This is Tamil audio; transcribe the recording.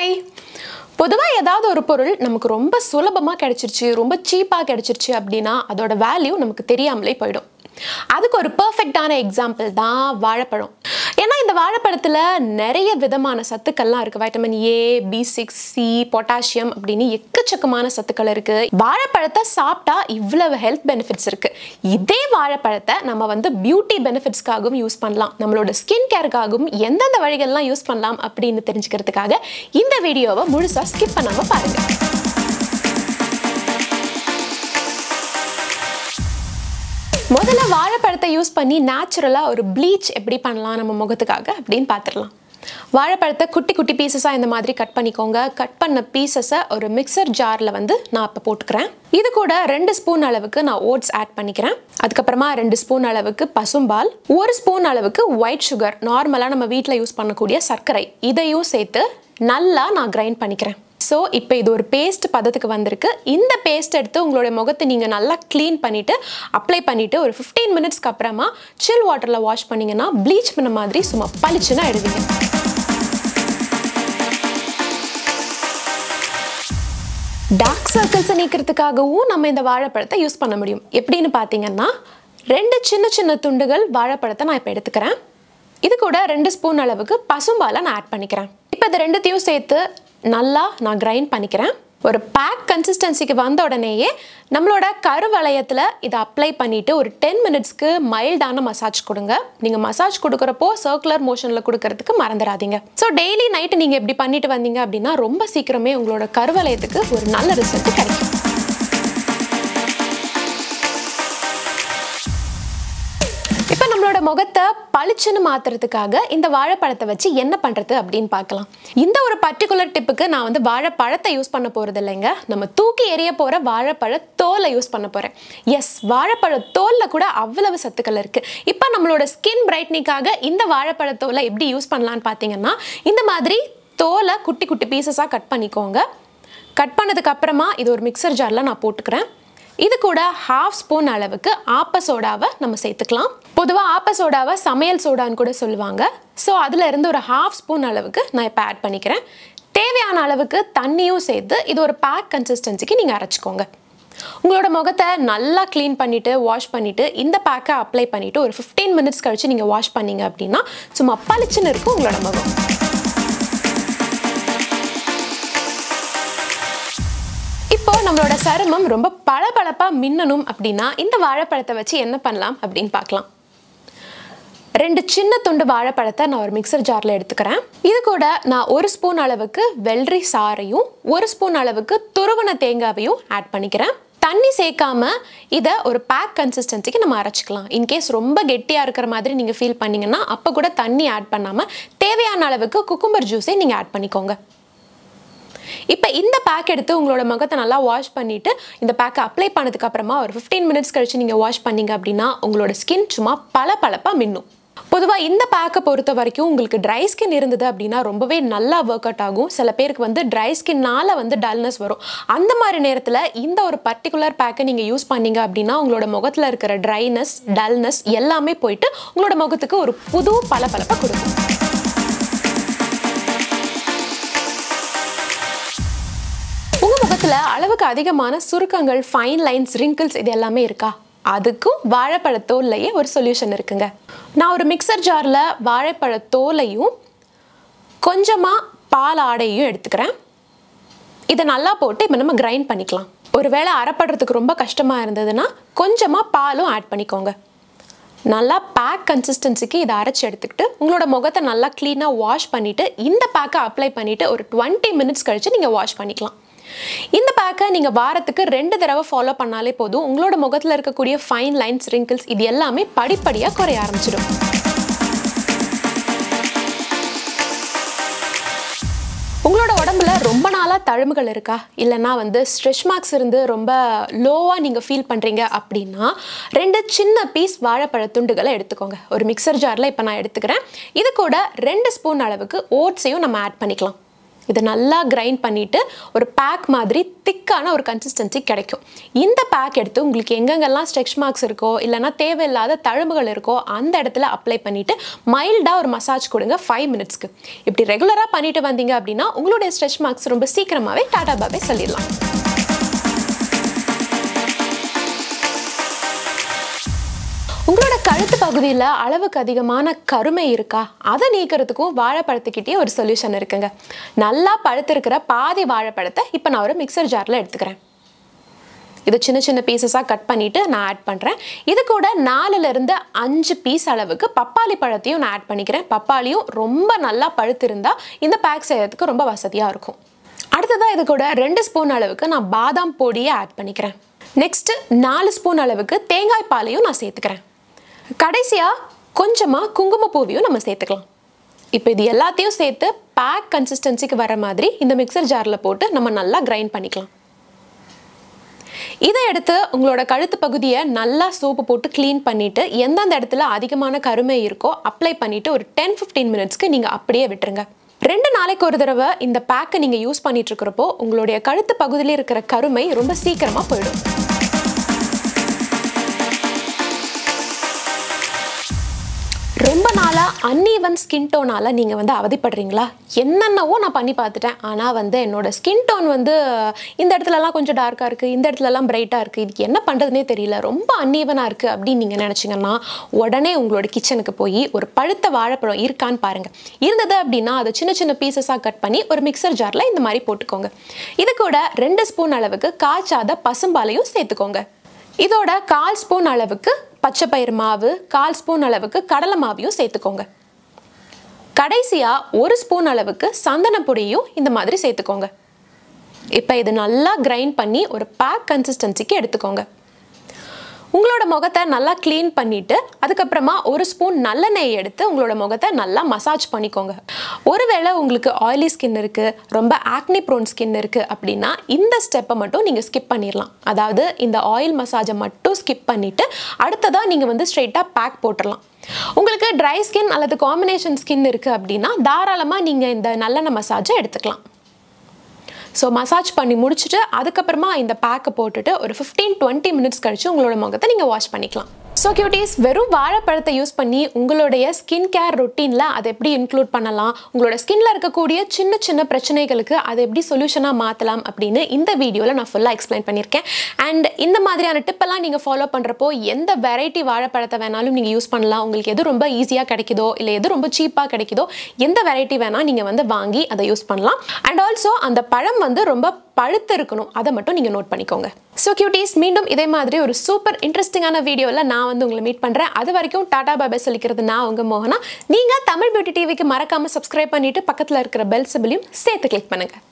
ஹாய் பொதுவாக ஏதாவது ஒரு பொருள் நமக்கு ரொம்ப சுலபமாக கிடைச்சிருச்சு ரொம்ப சீப்பாக கிடைச்சிருச்சு அப்படின்னா அதோட வேல்யூ நமக்கு தெரியாமலே போயிடும் அதுக்கு ஒரு பர்ஃபெக்டான எக்ஸாம்பிள் தான் வாழைப்பழம் ஏன்னா இந்த வாழைப்பழத்தில் நிறைய விதமான சத்துக்கள்லாம் இருக்குது vitamin A B six C potassium அப்படின்னு எக்கச்சக்கமான சத்துக்கள் இருக்குது வாழைப்பழத்தை சாப்பிட்டா இவ்வளவு ஹெல்த் பெனிஃபிட்ஸ் இருக்குது இதே வாழைப்பழத்தை நம்ம வந்து பியூட்டி பெனிஃபிட்ஸ்க்காகவும் யூஸ் பண்ணலாம் நம்மளோட ஸ்கின் கேருக்காகவும் எந்தெந்த வழிகள்லாம் யூஸ் பண்ணலாம் அப்படின்னு தெரிஞ்சுக்கிறதுக்காக இந்த வீடியோவை முழுசாக ஸ்கிப் பண்ணாமல் பாருங்கள் முதல்ல வாழைப்பழத்தை யூஸ் பண்ணி நேச்சுரலாக ஒரு ப்ளீச் எப்படி பண்ணலாம் நம்ம முகத்துக்காக அப்படின்னு பார்த்துடலாம் வாழைப்பழத்தை குட்டி குட்டி பீசஸாக இந்த மாதிரி கட் பண்ணிக்கோங்க கட் பண்ண பீசஸை ஒரு மிக்சர் ஜாரில் வந்து நான் இப்போ போட்டுக்கிறேன் இது கூட ரெண்டு ஸ்பூன் அளவுக்கு நான் ஓட்ஸ் ஆட் பண்ணிக்கிறேன் அதுக்கப்புறமா ரெண்டு ஸ்பூன் அளவுக்கு பசும்பால் ஒரு ஸ்பூன் அளவுக்கு ஒயிட் சுகர் நார்மலாக நம்ம வீட்டில் யூஸ் பண்ணக்கூடிய சர்க்கரை இதையும் சேர்த்து நல்லா நான் கிரைண்ட் பண்ணிக்கிறேன் ஸோ இப்போ இது ஒரு பேஸ்ட் பதத்துக்கு வந்திருக்கு இந்த பேஸ்ட் எடுத்து உங்களுடைய முகத்தை நீங்கள் நல்லா க்ளீன் பண்ணிவிட்டு அப்ளை பண்ணிவிட்டு ஒரு ஃபிஃப்டீன் மினிட்ஸ்க்கு அப்புறமா சில் வாட்டரில் வாஷ் பண்ணிங்கன்னா ப்ளீச் பண்ண மாதிரி சும்மா பளிச்சுன்னு எடுவீங்க டார்க் சர்க்கிள்ஸை நீக்கிறதுக்காகவும் நம்ம இந்த வாழைப்பழத்தை யூஸ் பண்ண முடியும் எப்படின்னு பார்த்தீங்கன்னா ரெண்டு சின்ன சின்ன துண்டுகள் வாழைப்பழத்தை நான் இப்போ எடுத்துக்கிறேன் இது கூட ரெண்டு ஸ்பூன் அளவுக்கு பசும்பாலை நான் ஆட் பண்ணிக்கிறேன் இப்போ இது ரெண்டுத்தையும் சேர்த்து நல்லா நான் கிரைண்ட் பண்ணிக்கிறேன் ஒரு பேக் கன்சிஸ்டன்சிக்கு வந்த உடனேயே நம்மளோட கருவளையத்தில் இதை அப்ளை பண்ணிவிட்டு ஒரு டென் மினிட்ஸ்க்கு மைல்டான மசாஜ் கொடுங்க நீங்கள் மசாஜ் கொடுக்குறப்போ சர்க்குலர் மோஷனில் கொடுக்கறதுக்கு மறந்துடாதீங்க ஸோ டெய்லி நைட்டு நீங்கள் இப்படி பண்ணிட்டு வந்தீங்க அப்படின்னா ரொம்ப சீக்கிரமே உங்களோட கருவளையத்துக்கு ஒரு நல்ல ரிசல்ட் கிடைக்கும் இப்போ நம்மளோட முகத்தை பளிச்சுன்னு மாத்துறதுக்காக இந்த வாழைப்பழத்தை வச்சு என்ன பண்ணுறது அப்படின்னு பார்க்கலாம் இந்த ஒரு பர்டிகுலர் டிப்புக்கு நான் வந்து வாழைப்பழத்தை யூஸ் பண்ண போகிறது இல்லைங்க நம்ம தூக்கி எறிய போகிற வாழைப்பழ தோலை யூஸ் பண்ண போகிறேன் எஸ் வாழைப்பழ தோலில் கூட அவ்வளவு சத்துக்கள் இருக்குது இப்போ நம்மளோட ஸ்கின் பிரைட்னிக்காக இந்த வாழைப்பழ தோலை எப்படி யூஸ் பண்ணலான்னு பார்த்தீங்கன்னா இந்த மாதிரி தோலை குட்டி குட்டி பீசஸாக கட் பண்ணிக்கோங்க கட் பண்ணதுக்கு அப்புறமா இது ஒரு மிக்சர் ஜாரில் நான் போட்டுக்கிறேன் இது கூட ஹாஃப் ஸ்பூன் அளவுக்கு ஆப்ப சோடாவை நம்ம சேர்த்துக்கலாம் பொதுவாக ஆப்ப சோடாவை சமையல் சோடான்னு கூட சொல்லுவாங்க ஸோ அதில் இருந்து ஒரு ஹாஃப் ஸ்பூன் அளவுக்கு நான் இப்போ ஆட் பண்ணிக்கிறேன் தேவையான அளவுக்கு தண்ணியும் சேர்த்து இது ஒரு பேக் கன்சிஸ்டன்சிக்கு நீங்கள் அரைச்சிக்கோங்க உங்களோட முகத்தை நல்லா க்ளீன் பண்ணிவிட்டு வாஷ் பண்ணிவிட்டு இந்த பேக்கை அப்ளை பண்ணிவிட்டு ஒரு ஃபிஃப்டீன் மினிட்ஸ் கழித்து நீங்கள் வாஷ் பண்ணீங்க அப்படின்னா சும்மா பளிச்சுன்னு இருக்கும் உங்களோட முகம் இப்போ நம்மளோட சருமம் ரொம்ப பளபளப்பா மின்னணும் அப்படின்னா இந்த வாழைப்பழத்தை வச்சு என்ன பண்ணலாம் அப்படின்னு பார்க்கலாம் ரெண்டு சின்ன துண்டு வாழைப்பழத்தை நான் ஒரு மிக்சர் ஜாரில் எடுத்துக்கிறேன் இது கூட நான் ஒரு ஸ்பூன் அளவுக்கு வெள்ளரி சாறையும் ஒரு ஸ்பூன் அளவுக்கு துருவன தேங்காவையும் ஆட் பண்ணிக்கிறேன் தண்ணி சேர்க்காம இதை ஒரு பேக் கன்சிஸ்டன்சிக்கு நம்ம அரைச்சிக்கலாம் இன்கேஸ் ரொம்ப கெட்டியாக இருக்கிற மாதிரி நீங்கள் ஃபீல் பண்ணீங்கன்னா அப்போ கூட தண்ணி ஆட் பண்ணாமல் தேவையான அளவுக்கு குக்கும்பர் ஜூஸை நீங்கள் ஆட் பண்ணிக்கோங்க இப்போ இந்த பேக் எடுத்து உங்களோட முகத்தை நல்லா வாஷ் பண்ணிவிட்டு இந்த பேக்கை அப்ளை பண்ணதுக்கு அப்புறமா ஒரு ஃபிஃப்டீன் மினிட்ஸ் கழிச்சு நீங்கள் வாஷ் பண்ணீங்க அப்படின்னா உங்களோட ஸ்கின் சும்மா பல பளப்பாக மின்னும் பொதுவாக இந்த பேக்கை பொறுத்த வரைக்கும் உங்களுக்கு ட்ரை ஸ்கின் இருந்தது அப்படின்னா ரொம்பவே நல்லா ஒர்க் அவுட் ஆகும் சில பேருக்கு வந்து ட்ரை ஸ்கின்னால வந்து டல்னஸ் வரும் அந்த மாதிரி நேரத்தில் இந்த ஒரு பர்டிகுலர் பேக்கை நீங்கள் யூஸ் பண்ணீங்க அப்படின்னா உங்களோட முகத்தில் இருக்கிற ட்ரைனஸ் டல்னஸ் எல்லாமே போயிட்டு உங்களோட முகத்துக்கு ஒரு புது பளபளப்பை கொடுக்கும் உங்கள் முகத்தில் அளவுக்கு அதிகமான சுருக்கங்கள் ஃபைன் லைன்ஸ் ரிங்கிள்ஸ் இது எல்லாமே இருக்கா அதுக்கும் வாழைப்பழத்தோல்லையே ஒரு சொல்யூஷன் இருக்குங்க நான் ஒரு மிக்சர் ஜாரில் வாழைப்பழத்தோலையும் கொஞ்சமாக பால் ஆடையும் எடுத்துக்கிறேன் இதை நல்லா போட்டு இப்போ நம்ம கிரைண்ட் பண்ணிக்கலாம் ஒருவேளை அரைப்படுறதுக்கு ரொம்ப கஷ்டமாக இருந்ததுன்னா கொஞ்சமாக பாலும் ஆட் பண்ணிக்கோங்க நல்லா பேக் கன்சிஸ்டன்சிக்கு இதை அரைச்சி எடுத்துக்கிட்டு உங்களோட முகத்தை நல்லா க்ளீனாக வாஷ் பண்ணிவிட்டு இந்த பேக்கை அப்ளை பண்ணிவிட்டு ஒரு டுவெண்ட்டி மினிட்ஸ் கழித்து நீங்கள் வாஷ் பண்ணிக்கலாம் இந்த பேக்கை நீங்கள் வாரத்துக்கு ரெண்டு தடவை ஃபாலோ பண்ணாலே போதும் உங்களோட முகத்தில் இருக்கக்கூடிய ஃபைன் லைன்ஸ் ரிங்கிள்ஸ் இது எல்லாமே படிப்படியாக குறைய ஆரம்பிச்சிடும் உங்களோட உடம்புல ரொம்ப நாளாக தழும்புகள் இருக்கா இல்லைனா வந்து ஸ்ட்ரெச் மார்க்ஸ் இருந்து ரொம்ப லோவாக நீங்கள் ஃபீல் பண்ணுறீங்க அப்படின்னா ரெண்டு சின்ன பீஸ் வாழைப்பழ துண்டுகளை எடுத்துக்கோங்க ஒரு மிக்சர் ஜாரில் இப்போ நான் எடுத்துக்கிறேன் இது கூட ரெண்டு ஸ்பூன் அளவுக்கு ஓட்ஸையும் நம்ம ஆட் பண்ணிக்கலாம் இதை நல்லா கிரைண்ட் பண்ணிவிட்டு ஒரு பேக் மாதிரி திக்கான ஒரு கன்சிஸ்டன்சி கிடைக்கும் இந்த பேக் எடுத்து உங்களுக்கு எங்கெங்கெல்லாம் ஸ்ட்ரெச் மார்க்ஸ் இருக்கோ இல்லைனா தேவையில்லாத தழும்புகள் இருக்கோ அந்த இடத்துல அப்ளை பண்ணிவிட்டு மைல்டாக ஒரு மசாஜ் கொடுங்க ஃபைவ் மினிட்ஸ்க்கு இப்படி ரெகுலராக பண்ணிட்டு வந்தீங்க அப்படின்னா உங்களுடைய ஸ்ட்ரெச் மார்க்ஸ் ரொம்ப சீக்கிரமாகவே டாடா பாபே சொல்லிடலாம் உங்களோட கழுத்து பகுதியில் அளவுக்கு அதிகமான கருமை இருக்கா அதை நீக்கிறதுக்கும் வாழைப்பழத்துக்கிட்டே ஒரு சொல்யூஷன் இருக்குங்க நல்லா பழுத்திருக்கிற பாதி வாழைப்பழத்தை இப்போ நான் ஒரு மிக்சர் ஜாரில் எடுத்துக்கிறேன் இது சின்ன சின்ன பீசஸாக கட் பண்ணிவிட்டு நான் ஆட் பண்ணுறேன் இது கூட நாலுலேருந்து அஞ்சு பீஸ் அளவுக்கு பப்பாளி பழத்தையும் நான் ஆட் பண்ணிக்கிறேன் பப்பாளியும் ரொம்ப நல்லா பழுத்திருந்தா இந்த பேக் செய்யறதுக்கு ரொம்ப வசதியாக இருக்கும் அடுத்ததாக இது கூட ரெண்டு ஸ்பூன் அளவுக்கு நான் பாதாம் பொடியை ஆட் பண்ணிக்கிறேன் நெக்ஸ்ட்டு நாலு ஸ்பூன் அளவுக்கு தேங்காய் பாலையும் நான் சேர்த்துக்கிறேன் கடைசியாக கொஞ்சமாக குங்குமப்பூவையும் நம்ம சேர்த்துக்கலாம் இப்போ இது எல்லாத்தையும் சேர்த்து பேக் கன்சிஸ்டன்சிக்கு வர மாதிரி இந்த மிக்சர் ஜாரில் போட்டு நம்ம நல்லா கிரைண்ட் பண்ணிக்கலாம் இதை எடுத்து உங்களோட கழுத்து பகுதியை நல்லா சோப்பு போட்டு க்ளீன் பண்ணிவிட்டு எந்தெந்த இடத்துல அதிகமான கருமை இருக்கோ அப்ளை பண்ணிவிட்டு ஒரு டென் ஃபிஃப்டீன் மினிட்ஸ்க்கு நீங்கள் அப்படியே விட்டுருங்க ரெண்டு நாளைக்கு ஒரு தடவை இந்த பேக்கை நீங்கள் யூஸ் பண்ணிட்டு இருக்கிறப்போ உங்களுடைய கழுத்து பகுதியில் இருக்கிற கருமை ரொம்ப சீக்கிரமாக போயிடும் ரொம்ப நாளாக அன்ஈவன் ஸ்கின் டோனால் நீங்கள் வந்து அவதிப்படுறீங்களா என்னென்னவோ நான் பண்ணி பார்த்துட்டேன் ஆனால் வந்து என்னோட ஸ்கின் டோன் வந்து இந்த இடத்துலலாம் கொஞ்சம் டார்க்காக இருக்குது இந்த இடத்துலலாம் பிரைட்டாக இருக்குது இதுக்கு என்ன பண்ணுறதுனே தெரியல ரொம்ப அன்ஈவனாக இருக்குது அப்படின்னு நீங்கள் நினச்சிங்கன்னா உடனே உங்களோட கிச்சனுக்கு போய் ஒரு பழுத்த வாழைப்பழம் இருக்கான்னு பாருங்கள் இருந்தது அப்படின்னா அதை சின்ன சின்ன பீசஸாக கட் பண்ணி ஒரு மிக்சர் ஜாரில் இந்த மாதிரி போட்டுக்கோங்க இது கூட ரெண்டு ஸ்பூன் அளவுக்கு காய்ச்சாத பசும்பாலையும் சேர்த்துக்கோங்க இதோட கால் ஸ்பூன் அளவுக்கு பச்சை பயிர் மாவு கால் ஸ்பூன் அளவுக்கு கடலை மாவையும் சேர்த்துக்கோங்க கடைசியாக ஒரு ஸ்பூன் அளவுக்கு சந்தன பொடியும் இந்த மாதிரி சேர்த்துக்கோங்க இப்போ இது நல்லா கிரைண்ட் பண்ணி ஒரு பேக் கன்சிஸ்டன்சிக்கு எடுத்துக்கோங்க உங்களோட முகத்தை நல்லா க்ளீன் பண்ணிவிட்டு அதுக்கப்புறமா ஒரு ஸ்பூன் நல்லெண்ணெய் எடுத்து உங்களோட முகத்தை நல்லா மசாஜ் பண்ணிக்கோங்க ஒருவேளை உங்களுக்கு ஆயிலி ஸ்கின் இருக்குது ரொம்ப ஆக்னி ப்ரோன் ஸ்கின் இருக்குது அப்படின்னா இந்த ஸ்டெப்பை மட்டும் நீங்கள் ஸ்கிப் பண்ணிடலாம் அதாவது இந்த ஆயில் மசாஜை மட்டும் ஸ்கிப் பண்ணிவிட்டு அடுத்ததாக நீங்கள் வந்து ஸ்ட்ரெயிட்டாக பேக் போட்டுடலாம் உங்களுக்கு ட்ரை ஸ்கின் அல்லது காம்பினேஷன் ஸ்கின் இருக்குது அப்படின்னா தாராளமாக நீங்கள் இந்த நல்லெண்ணெய் மசாஜை எடுத்துக்கலாம் ஸோ மசாஜ் பண்ணி முடிச்சுட்டு அதுக்கப்புறமா இந்த பேக்கை போட்டுட்டு ஒரு ஃபிஃப்டீன் டுவெண்ட்டி மினிட்ஸ் கழிச்சு உங்களோட முகத்தை நீங்கள் வாஷ் பண்ணிக்கலாம் ஸோ கியூட்டிஸ் வெறும் வாழைப்பழத்தை யூஸ் பண்ணி உங்களுடைய ஸ்கின் கேர் ரொட்டீனில் அதை எப்படி இன்க்ளூட் பண்ணலாம் உங்களோட ஸ்கின்ல இருக்கக்கூடிய சின்ன சின்ன பிரச்சனைகளுக்கு அதை எப்படி சொல்யூஷனாக மாற்றலாம் அப்படின்னு இந்த வீடியோவில் நான் ஃபுல்லாக எக்ஸ்பிளைன் பண்ணியிருக்கேன் அண்ட் இந்த மாதிரியான டிப்பெல்லாம் நீங்கள் ஃபாலோ பண்ணுறப்போ எந்த வெரைட்டி வாழைப்பழத்தை வேணாலும் நீங்கள் யூஸ் பண்ணலாம் உங்களுக்கு எது ரொம்ப ஈஸியாக கிடைக்குதோ இல்லை எது ரொம்ப சீப்பாக கிடைக்குதோ எந்த வெரைட்டி வேணால் நீங்கள் வந்து வாங்கி அதை யூஸ் பண்ணலாம் அண்ட் ஆல்சோ அந்த பழம் வந்து ரொம்ப பழுத்து இருக்கணும் அதை மட்டும் நீங்கள் நோட் பண்ணிக்கோங்க ஸோ கியூட்டீஸ் மீண்டும் இதே மாதிரி ஒரு சூப்பர் இன்ட்ரெஸ்டிங்கான வீடியோவில் நான் வந்து உங்களை மீட் பண்ணுறேன் அது வரைக்கும் டாடா பாபே சொல்லிக்கிறது நான் உங்கள் மோகனா நீங்கள் தமிழ் பியூட்டி டிவிக்கு மறக்காமல் சப்ஸ்கிரைப் பண்ணிவிட்டு பக்கத்தில் இருக்கிற பெல் சிபிலையும் சேர்த்து கிளிக் பண்ணுங்கள்